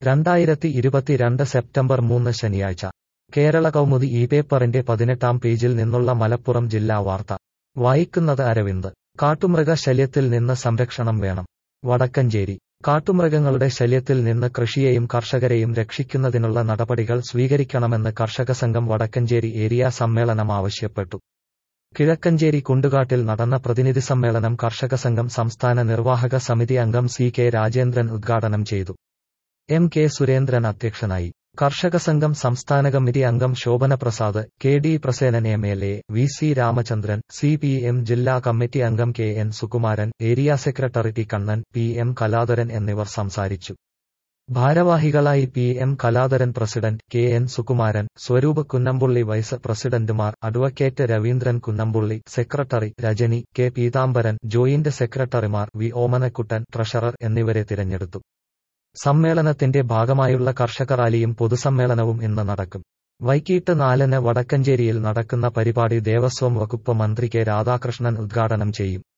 രണ്ടായിരത്തി ഇരുപത്തിരണ്ട് സെപ്റ്റംബർ മൂന്ന് ശനിയാഴ്ച കേരള കൗമുദി ഈ പേപ്പറിന്റെ പതിനെട്ടാം പേജിൽ നിന്നുള്ള മലപ്പുറം ജില്ലാ വാർത്ത വായിക്കുന്നത് അരവിന്ദ് കാട്ടുമൃഗ ശല്യത്തിൽ നിന്ന് സംരക്ഷണം വേണം വടക്കഞ്ചേരി കാട്ടുമൃഗങ്ങളുടെ ശല്യത്തിൽ നിന്ന് കൃഷിയെയും കർഷകരെയും രക്ഷിക്കുന്നതിനുള്ള നടപടികൾ സ്വീകരിക്കണമെന്ന് കർഷക സംഘം വടക്കഞ്ചേരി ഏരിയ സമ്മേളനം ആവശ്യപ്പെട്ടു കിഴക്കഞ്ചേരി കുണ്ടുകാട്ടിൽ നടന്ന പ്രതിനിധി സമ്മേളനം കർഷക സംഘം സംസ്ഥാന നിർവാഹക സമിതി അംഗം സി കെ രാജേന്ദ്രൻ ഉദ്ഘാടനം ചെയ്തു എം കെ സുരേന്ദ്രൻ അധ്യക്ഷനായി കർഷക സംഘം സംസ്ഥാന കമ്മിറ്റി അംഗം Sobhana Prasad K D Prasenan M L A V C Ramachandran C P M ജില്ലാ കമ്മിറ്റി അംഗം K N Sukumaran area secretary T Kannan P M Kaladharan എന്നിവർ സംസാരിച്ചു ഭാരവാഹികളായി P M Kaladharan president K N Sukumaran Swaroop Kunnampully vice പ്രസിഡന്റുമാർ advocate Raveendran Kunnampully secretary Rajani K Peethambaran joint സെക്രട്ടറിമാർ വി ഓമനക്കുട്ടൻ ട്രഷറർ എന്നിവരെ തിരഞ്ഞെടുത്തു സമ്മേളനത്തിന്റെ ഭാഗമായുള്ള കർഷക റാലിയും പൊതുസമ്മേളനവും ഇന്ന് നടക്കും വൈകിട്ട് നാലിന് വടക്കഞ്ചേരിയിൽ നടക്കുന്ന പരിപാടി ദേവസ്വം വകുപ്പ് മന്ത്രി കെ രാധാകൃഷ്ണൻ ഉദ്ഘാടനം ചെയ്യും